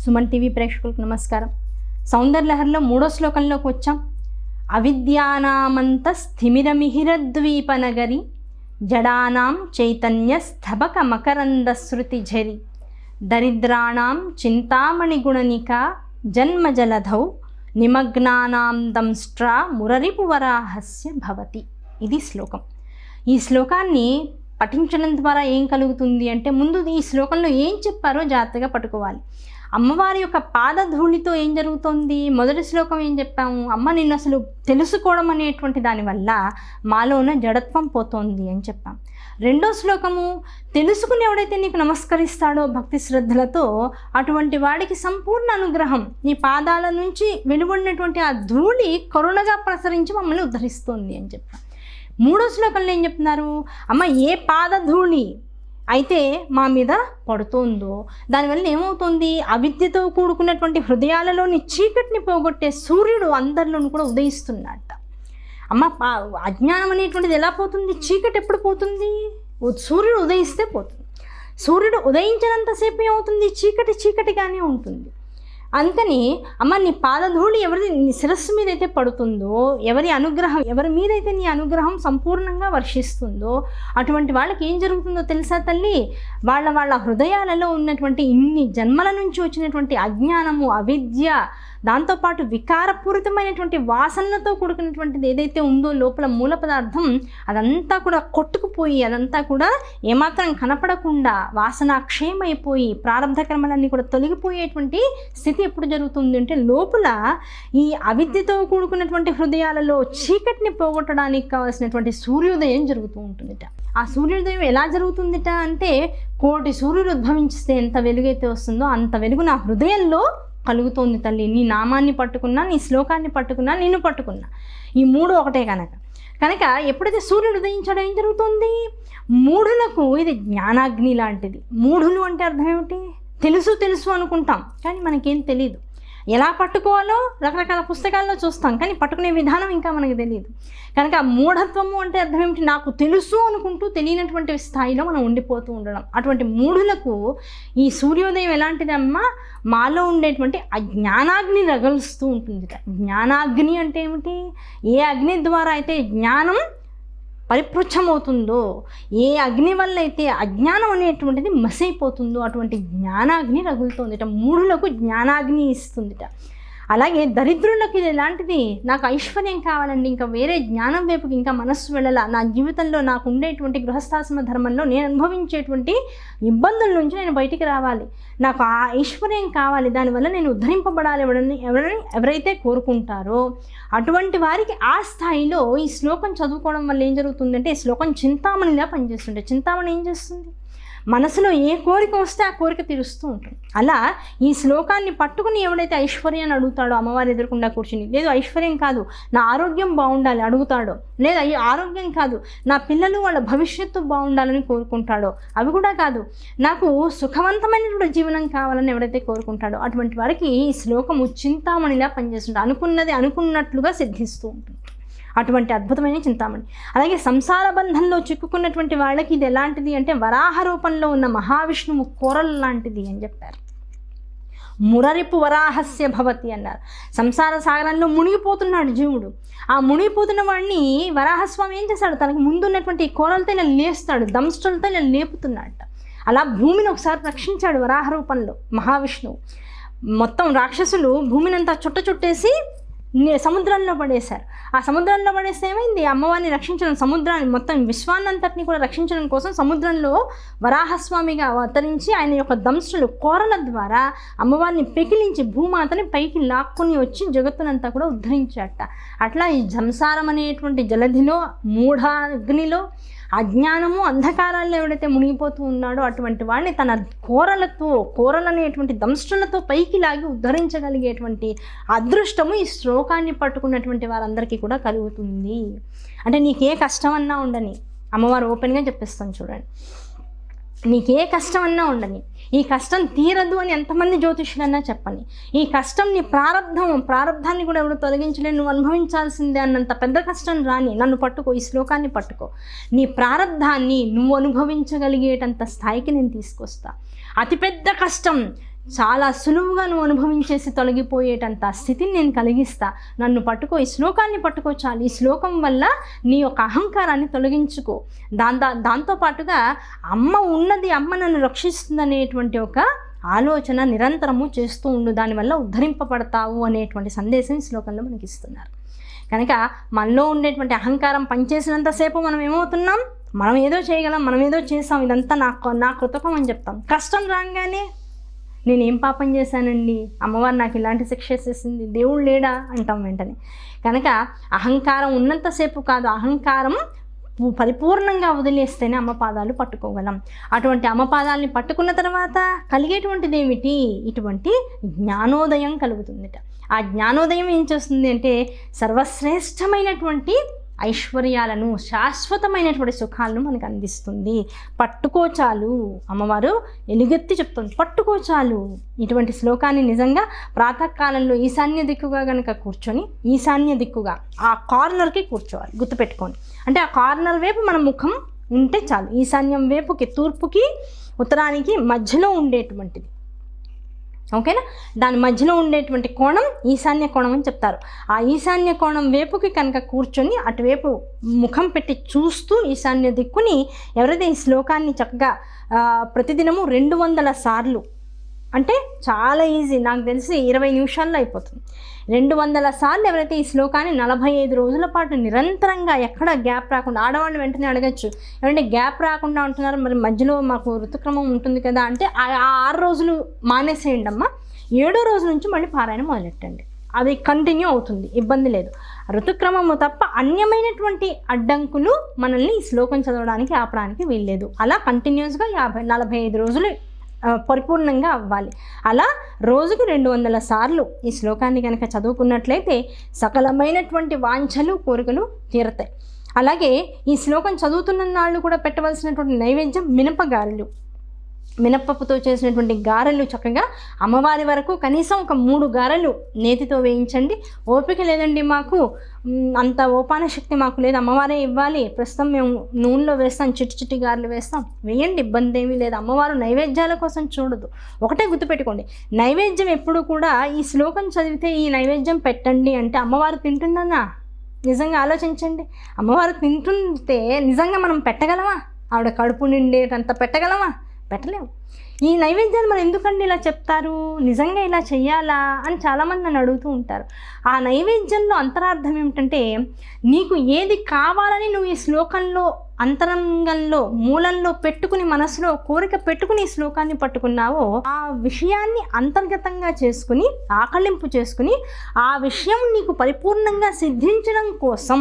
Suman TV ప్రేక్షకులకు నమస్కారం సౌందర్యలహరిలో మూడో శ్లోకంలోకి వచ్చాం అవిద్యానామంత స్థిమిరమిహిరద్వీప నగరి జడానాం చైతన్య స్థబక మకరంద శృతి ఝరి దరిద్రాణం చింతామణి గుణనిక జన్మజలధౌ నిమగ్నానాం దంష్ట్రా మురరిపువరాహస్య భవతి ఇది శ్లోకం ఈ శ్లోకాన్ని పఠించడం ద్వారా ఏం కలుగుతుంది అంటే ముందు ఈ శ్లోకంలో ఏం చెప్పారో జాగ్రత్తగా పట్టుకోవాలి అమ్మవారి యొక్క పాదధూళితో ఏం జరుగుతోంది మొదటి శ్లోకం ఏం చెప్పాము అమ్మ నిన్ను అసలు తెలుసుకోవడం అనేటువంటి దానివల్ల మాలో ఉన్న జడత్వం పోతోంది అని చెప్పాం రెండో శ్లోకము తెలుసుకుని ఎవడైతే నీకు నమస్కరిస్తాడో భక్తి శ్రద్ధలతో అటువంటి వాడికి సంపూర్ణ అనుగ్రహం నీ పాదాల నుంచి వెలువడినటువంటి ఆ ధూళి కరుణగా ప్రసరించి మమ్మల్ని ఉద్ధరిస్తుంది అని చెప్పాం మూడో శ్లోకంలో ఏం చెప్తున్నారు అమ్మ ఏ పాదధూళి అయితే మా మీద పడుతుందో దానివల్ల ఏమవుతుంది అవిద్యతో కూడుకున్నటువంటి హృదయాలలోని చీకటిని పోగొట్టే సూర్యుడు అందరిలోనూ కూడా ఉదయిస్తున్నట్ట అమ్మ పా- అజ్ఞానం అనేటువంటిది ఎలా పోతుంది చీకటి ఎప్పుడు పోతుంది ఉ- సూర్యుడు ఉదయిస్తే పోతుంది సూర్యుడు ఉదయించినంతసేపు ఏమవుతుంది చీకటి చీకటిగానే ఉంటుంది అందుకని అమ్మ నీ పాదధూళి ఎవరి నీ శిరస్సు మీద అయితే పడుతుందో ఎవరి అనుగ్రహం ఎవరి మీదైతే నీ అనుగ్రహం సంపూర్ణంగా వర్షిస్తుందో అటువంటి వాళ్ళకి ఏం జరుగుతుందో తెలుసా తల్లి వాళ్ళ వాళ్ళ హృదయాలలో ఉన్నటువంటి ఇన్ని జన్మల నుంచి వచ్చినటువంటి అజ్ఞానము అవిద్య దాంతోపాటు వికారపూరితమైనటువంటి వాసనలతో కూడుకున్నటువంటిది ఏదైతే ఉందో లోపల మూల పదార్థం అదంతా కూడా కొట్టుకుపోయి అదంతా కూడా ఏమాత్రం కనపడకుండా వాసన క్షయమైపోయి ప్రారంభ కర్మలన్నీ కూడా తొలగిపోయేటువంటి స్థితి ఎప్పుడు జరుగుతుంది అంటే లోపల ఈ అవిద్యతో కూడుకున్నటువంటి హృదయాలలో చీకటిని పోగొట్టడానికి కావాల్సినటువంటి సూర్యోదయం జరుగుతూ ఉంటుందిట ఆ సూర్యోదయం ఎలా జరుగుతుందిట అంటే కోటి సూర్యుడు ఉద్భవించితే ఎంత వెలుగైతే వస్తుందో అంత వెలుగు నా హృదయంలో కలుగుతోంది తల్లి నీ నామాన్ని పట్టుకున్నా నీ శ్లోకాన్ని పట్టుకున్నా నిన్ను పట్టుకున్నా ఈ మూడు ఒకటే కనుక కనుక ఎప్పుడైతే సూర్యుడు ఉదయించాడో ఏం జరుగుతుంది మూఢులకు ఇది జ్ఞానాగ్ని లాంటిది మూఢులు అంటే అర్థం ఏమిటి తెలుసు తెలుసు అనుకుంటాం కానీ మనకేం తెలియదు ఎలా పట్టుకోవాలో రకరకాల పుస్తకాల్లో చూస్తాం కానీ పట్టుకునే విధానం ఇంకా మనకు తెలియదు కనుక ఆ మూఢత్వము అంటే అర్థం ఏమిటి నాకు తెలుసు అనుకుంటూ తెలియనటువంటి స్థాయిలో మనం ఉండిపోతూ ఉండడం అటువంటి మూఢులకు ఈ సూర్యోదయం ఎలాంటిదమ్మా మాలో ఉండేటువంటి ఆ జ్ఞానాగ్ని రగలుస్తూ ఉంటుంది జ్ఞానాగ్ని అంటే ఏమిటి ఏ అగ్ని ద్వారా అయితే జ్ఞానం పరిపృచ్ఛమవుతుందో ఏ అగ్ని వల్ల అయితే అజ్ఞానం అనేటువంటిది మసైపోతుందో అటువంటి జ్ఞానాగ్ని రగులుతోందిట మూఢులకు జ్ఞానాగ్ని ఇస్తుందిట అలాగే దరిద్రులకు ఇది ఎలాంటిది నాకు ఐశ్వర్యం కావాలండి ఇంకా వేరే జ్ఞానం వైపుకి ఇంకా మనస్సు వెళ్ళాల నా జీవితంలో నాకు ఉండేటువంటి గృహస్థాశ్రమ ధర్మంలో నేను అనుభవించేటువంటి ఇబ్బందుల నుంచి నేను బయటికి రావాలి నాకు ఆ ఐశ్వర్యం కావాలి దానివల్ల నేను ఉద్ధరింపబడాలి ఎవరని ఎవరని ఎవరైతే కోరుకుంటారో అటువంటి వారికి ఆ స్థాయిలో ఈ శ్లోకం చదువుకోవడం వల్ల ఏం జరుగుతుందంటే ఈ శ్లోకం చింతామణిలా పనిచేస్తుంటే చింతామణి ఏం చేస్తుంది మనసులో ఏ కోరిక వస్తే ఆ కోరిక తీరుస్తూ ఉంటుంది అలా ఈ శ్లోకాన్ని పట్టుకుని ఎవడైతే ఐశ్వర్యాన్ని అడుగుతాడో అమ్మవారి ఎదురకుండా కూర్చుని లేదు ఐశ్వర్యం కాదు నా ఆరోగ్యం బాగుండాలి అడుగుతాడో లేదా అయ్యో ఆరోగ్యం కాదు నా పిల్లలు వాళ్ళ భవిష్యత్తు బాగుండాలని కోరుకుంటాడో అవి కూడా కాదు నాకు సుఖవంతమైనటువంటి జీవనం కావాలని ఎవడైతే కోరుకుంటాడో అటువంటి వారికి ఈ శ్లోకము చింతామణిలా పనిచేస్తుంది అనుకున్నది అనుకున్నట్లుగా సిద్ధిస్తూ ఉంటుంది అటువంటి అద్భుతమైన చింతామణి అలాగే సంసార బంధంలో చిక్కుకున్నటువంటి వాళ్ళకి ఇది ఎలాంటిది అంటే వరాహ రూపంలో ఉన్న మహావిష్ణువు కోరలు లాంటిది అని చెప్పారు మురరిపు వరాహస్య భవతి అన్నారు సంసార సాగరంలో మునిగిపోతున్నాడు జీవుడు ఆ మునిగిపోతున్న వాడిని వరాహస్వామి ఏం చేస్తాడు తనకు ముందున్నటువంటి కోరలతో ఇలా లేస్తాడు దంష్టలతో ఇలా లేపుతున్నాడట అలా భూమిని ఒకసారి రక్షించాడు వరాహ రూపంలో మహావిష్ణువు మొత్తం రాక్షసులు భూమిని అంతా చుట్ట చుట్టేసి నే- సముద్రంలో పడేశారు ఆ సముద్రంలో పడేస్తే ఏమైంది అమ్మవారిని రక్షించడం సముద్రాన్ని మొత్తం విశ్వాన్నంతటిని కూడా రక్షించడం కోసం సముద్రంలో వరాహస్వామిగా అవతరించి ఆయన యొక్క దంశలు కోరల ద్వారా అమ్మవారిని పెకిలించి భూమాతని పైకి లాక్కొని వచ్చి జగత్తునంతా కూడా ఉద్ధరించాట అట్లా ఈ జంసారం అనేటువంటి జలధిలో మూఢాగ్నిలో అజ్ఞానము అంధకారాల్లో ఎవడైతే మునిగిపోతూ ఉన్నాడో అటువంటి వాడిని తన కోరలతో కోరలు అనేటువంటి దంష్టులతో పైకి లాగి ఉద్ధరించగలిగేటువంటి అదృష్టము ఈ శ్లోకాన్ని పట్టుకున్నటువంటి వారందరికీ కూడా కలుగుతుంది అంటే నీకే కష్టం అన్నా ఉండని అమ్మవారు ఓపెన్గా చెప్పేస్తాను చూడండి నీకే కష్టం అన్నా ఉండని ఈ కష్టం తీరదు అని ఎంతమంది జ్యోతిష్యులన్నా చెప్పని ఈ కష్టం నీ ప్రారంధం ప్రారంధాన్ని కూడా ఎవరు తొలగించలేని నువ్వు అనుభవించాల్సిందే అన్నంత పెద్ద కష్టం రాని నన్ను పట్టుకో ఈ శ్లోకాన్ని పట్టుకో నీ ప్రారంధాన్ని నువ్వు అనుభవించగలిగేటంత స్థాయికి నేను తీసుకొస్తా అతిపెద్ద కష్టం చాలా సులువుగా నువ్వు అనుభవించేసి తొలగిపోయేటంత స్థితిని నేను కలిగిస్తా నన్ను పట్టుకో ఈ శ్లోకాన్ని పట్టుకో చాలు ఈ శ్లోకం వల్ల నీ యొక్క అహంకారాన్ని తొలగించుకో దాంతో దాంతోపాటుగా అమ్మ ఉన్నది అమ్మ నన్ను రక్షిస్తుందనేటువంటి ఒక ఆలోచన నిరంతరము చేస్తూ ఉండు దానివల్ల ఉద్ధరింపబడతావు అనేటువంటి సందేశం ఈ శ్లోకంలో మనకి ఇస్తున్నారు కనుక మనలో ఉండేటువంటి అహంకారం పనిచేసినంతసేపు మనం ఏమవుతున్నాం మనం ఏదో చేయగలం మనం ఏదో చేసాం ఇదంతా నా నా కృతకం అని చెప్తాం కష్టం రాగానే నేనేం పాపం చేశానండి అమ్మవారు నాకు ఇలాంటి శిక్ష చేసింది దేవుడు లేడా అంటాం వెంటనే కనుక అహంకారం ఉన్నంతసేపు కాదు అహంకారం పు- పరిపూర్ణంగా వదిలేస్తేనే అమ్మ పాదాలు పట్టుకోగలం అటువంటి అమ్మ పాదాలని పట్టుకున్న తర్వాత కలిగేటువంటిది ఏమిటి ఇటువంటి జ్ఞానోదయం కలుగుతుందిట ఆ జ్ఞానోదయం ఏం చేస్తుంది అంటే సర్వశ్రేష్టమైనటువంటి ఐశ్వర్యాలను శాశ్వతమైనటువంటి సుఖాలను మనకు అందిస్తుంది పట్టుకోచాలు అమ్మవారు ఎలుగెత్తి చెప్తుంది పట్టుకోచాలు ఇటువంటి శ్లోకాన్ని నిజంగా ప్రాతకాలంలో ఈశాన్య దిక్కుగా కనుక కూర్చొని ఈశాన్య దిక్కుగా ఆ కార్నర్కి కూర్చోవాలి గుర్తుపెట్టుకోండి అంటే ఆ కార్నర్ వైపు మన ముఖం ఉంటే చాలు ఈశాన్యం వైపుకి తూర్పుకి ఉత్తరానికి మధ్యలో ఉండేటువంటిది ఓకేనా దాని మధ్యలో ఉండేటువంటి కోణం ఈశాన్య కోణం అని చెప్తారు ఆ ఈశాన్య కోణం వైపుకి కనుక కూర్చొని అటువైపు ముఖం పెట్టి చూస్తూ ఈశాన్య దిక్కుని ఎవరైతే ఈ శ్లోకాన్ని చక్కగా ఆ, ప్రతిదినము రెండు వందల సార్లు అంటే చాలా ఈజీ నాకు తెలిసి ఇరవై నిమిషాల్లో అయిపోతుంది రెండు వందల సార్లు ఎవరైతే ఈ శ్లోకాన్ని నలభై ఐదు రోజుల పాటు నిరంతరంగా ఎక్కడ గ్యాప్ రాకుండా ఆడవాళ్ళు వెంటనే అడగచ్చు ఏమంటే గ్యాప్ రాకుండా ఉంటున్నారు మరి మధ్యలో మాకు ఋతుక్రమం ఉంటుంది కదా అంటే ఆ ఆ ఆరు రోజులు మానేసేయండి అమ్మా ఏడో రోజు నుంచి మళ్ళీ పారాయణ మొదలెట్టండి అది కంటిన్యూ అవుతుంది ఇబ్బంది లేదు ఋతుక్రమము తప్ప అన్యమైనటువంటి అడ్డంకులు మనల్ని ఈ శ్లోకం చదవడానికి ఆపడానికి వీల్లేదు అలా కంటిన్యూస్గా యాభై నలభై ఐదు రోజులు ఆ, పరిపూర్ణంగా అవ్వాలి అలా రోజుకి రెండు వందల సార్లు ఈ శ్లోకాన్ని కనుక చదువుకున్నట్లయితే సకలమైనటువంటి వాంఛలు కోరికలు తీరతాయి అలాగే ఈ శ్లోకం చదువుతున్న నాళ్ళు కూడా పెట్టవలసినటువంటి నైవేద్యం మినపగారెలు మినప్పప్పుతో చేసినటువంటి గారెలు చక్కగా అమ్మవారి వరకు కనీసం ఒక మూడు గారెలు నేతితో వేయించండి ఓపిక లేదండి మాకు మ్, అంత ఓపాన శక్తి మాకు లేదు అమ్మవారే ఇవ్వాలి ప్రస్తుతం మేము నూనెలో వేస్తాం చిట్టి చిట్టి గారెలు వేస్తాం వేయండి ఇబ్బంది ఏమీ లేదు అమ్మవారు నైవేద్యాల కోసం చూడదు ఒకటే గుర్తుపెట్టుకోండి నైవేద్యం ఎప్పుడు కూడా ఈ శ్లోకం చదివితే ఈ నైవేద్యం పెట్టండి అంటే అమ్మవారు తింటుందన్నా నిజంగా ఆలోచించండి అమ్మవారు తింటుంటే నిజంగా మనం పెట్టగలమా ఆవిడ కడుపు నిండేటంత పెట్టగలమా పెట్టలేము ఈ నైవేద్యాలు మరి ఎందుకండి ఇలా చెప్తారు నిజంగా ఇలా చెయ్యాలా అని చాలామంది నన్ను అడుగుతూ ఉంటారు ఆ నైవేద్యంలో అంతరార్థం ఏమిటంటే నీకు ఏది కావాలని నువ్వు ఈ శ్లోకంలో అంతరంగంలో మూలంలో పెట్టుకుని మనసులో కోరిక పెట్టుకుని ఈ శ్లోకాన్ని పట్టుకున్నావో ఆ విషయాన్ని అంతర్గతంగా చేసుకుని ఆకలింపు చేసుకుని ఆ విషయం నీకు పరిపూర్ణంగా సిద్ధించడం కోసం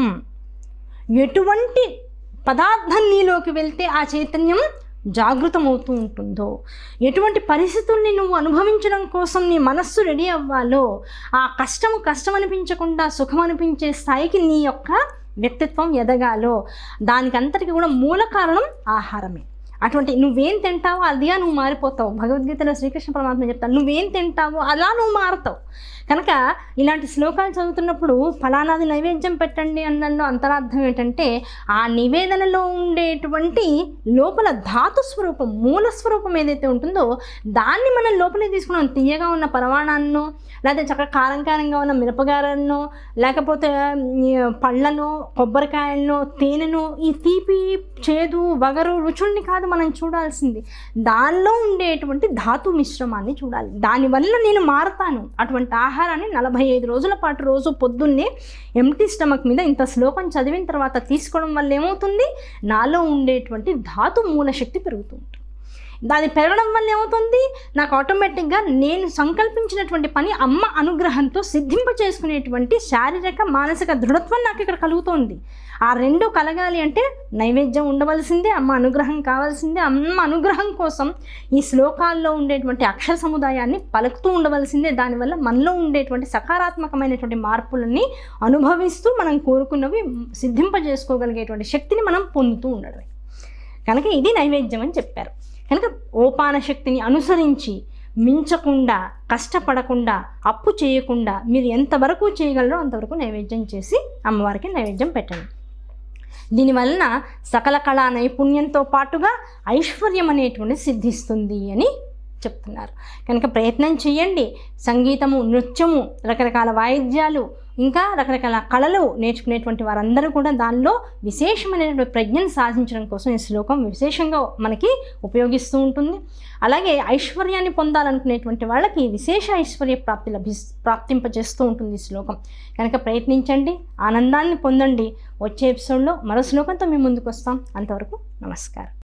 ఎటువంటి పదార్థం నీలోకి వెళ్తే ఆ చైతన్యం జాగృతమవుతూ ఉంటుందో ఎటువంటి పరిస్థితుల్ని నువ్వు అనుభవించడం కోసం నీ మనస్సు రెడీ అవ్వాలో ఆ కష్టము కష్టం అనిపించకుండా సుఖం అనిపించే స్థాయికి నీ యొక్క వ్యక్తిత్వం ఎదగాలో దానికంతటికి కూడా మూల కారణం ఆహారమే అటువంటి నువ్వేం తింటావో అదిగా నువ్వు మారిపోతావు భగవద్గీతలో శ్రీకృష్ణ పరమాత్మ చెప్తాను నువ్వేం తింటావో అలా నువ్వు మారుతావు కనుక ఇలాంటి శ్లోకాలు చదువుతున్నప్పుడు ఫలానాది నైవేద్యం పెట్టండి అన్నలో అంతరార్థం ఏంటంటే ఆ నివేదనలో ఉండేటువంటి లోపల ధాతు స్వరూపం మూల స్వరూపం ఏదైతే ఉంటుందో దాన్ని మనం లోపలికి తీసుకున్నాం తీయగా ఉన్న పరమాణాన్నో లేకపోతే చక్కగా కారం కారంగా ఉన్న మిరపగారన్నో లేకపోతే ఈ పళ్ళనో కొబ్బరికాయలను తేనెను ఈ తీపి చేదు వగరు రుచుల్ని కాదు మనం చూడాల్సింది దానిలో ఉండేటువంటి ధాతు మిశ్రమాన్ని చూడాలి దానివల్ల నేను మారతాను అటువంటి ఆహారాన్ని నలభై ఐదు రోజుల పాటు రోజు పొద్దున్నే ఎంటీ స్టమక్ మీద ఇంత శ్లోకం చదివిన తర్వాత తీసుకోవడం వల్ల ఏమవుతుంది నాలో ఉండేటువంటి ధాతు మూల శక్తి పెరుగుతుంది దాని పెరగడం వల్ల ఏమవుతుంది నాకు ఆటోమేటిక్గా నేను సంకల్పించినటువంటి పని అమ్మ అనుగ్రహంతో సిద్ధింప చేసుకునేటువంటి శారీరక మానసిక దృఢత్వం నాకు ఇక్కడ కలుగుతోంది ఆ రెండు కలగాలి అంటే నైవేద్యం ఉండవలసిందే అమ్మ అనుగ్రహం కావాల్సిందే అమ్మ అనుగ్రహం కోసం ఈ శ్లోకాల్లో ఉండేటువంటి అక్షర సముదాయాన్ని పలుకుతూ ఉండవలసిందే దానివల్ల మనలో ఉండేటువంటి సకారాత్మకమైనటువంటి మార్పులని అనుభవిస్తూ మనం కోరుకున్నవి సిద్ధింపజేసుకోగలిగేటువంటి శక్తిని మనం పొందుతూ ఉండడమే కనుక ఇది నైవేద్యం అని చెప్పారు కనుక ఓపాన శక్తిని అనుసరించి మించకుండా కష్టపడకుండా అప్పు చేయకుండా మీరు ఎంతవరకు చేయగలరో అంతవరకు నైవేద్యం చేసి అమ్మవారికి నైవేద్యం పెట్టండి దీనివలన సకల కళా నైపుణ్యంతో పాటుగా ఐశ్వర్యం అనేటువంటి సిద్ధిస్తుంది అని చెప్తున్నారు కనుక ప్రయత్నం చేయండి సంగీతము నృత్యము రకరకాల వాయిద్యాలు ఇంకా రకరకాల కళలు నేర్చుకునేటువంటి వారందరూ కూడా దానిలో విశేషమైనటువంటి ప్రజ్ఞను సాధించడం కోసం ఈ శ్లోకం విశేషంగా మనకి ఉపయోగిస్తూ ఉంటుంది అలాగే ఐశ్వర్యాన్ని పొందాలనుకునేటువంటి వాళ్ళకి విశేష ఐశ్వర్య ప్రాప్తి లభి ప్రాప్తింపజేస్తూ ఉంటుంది ఈ శ్లోకం కనుక ప్రయత్నించండి ఆనందాన్ని పొందండి వచ్చే ఎపిసోడ్లో మరో శ్లోకంతో మేము ముందుకు వస్తాం అంతవరకు నమస్కారం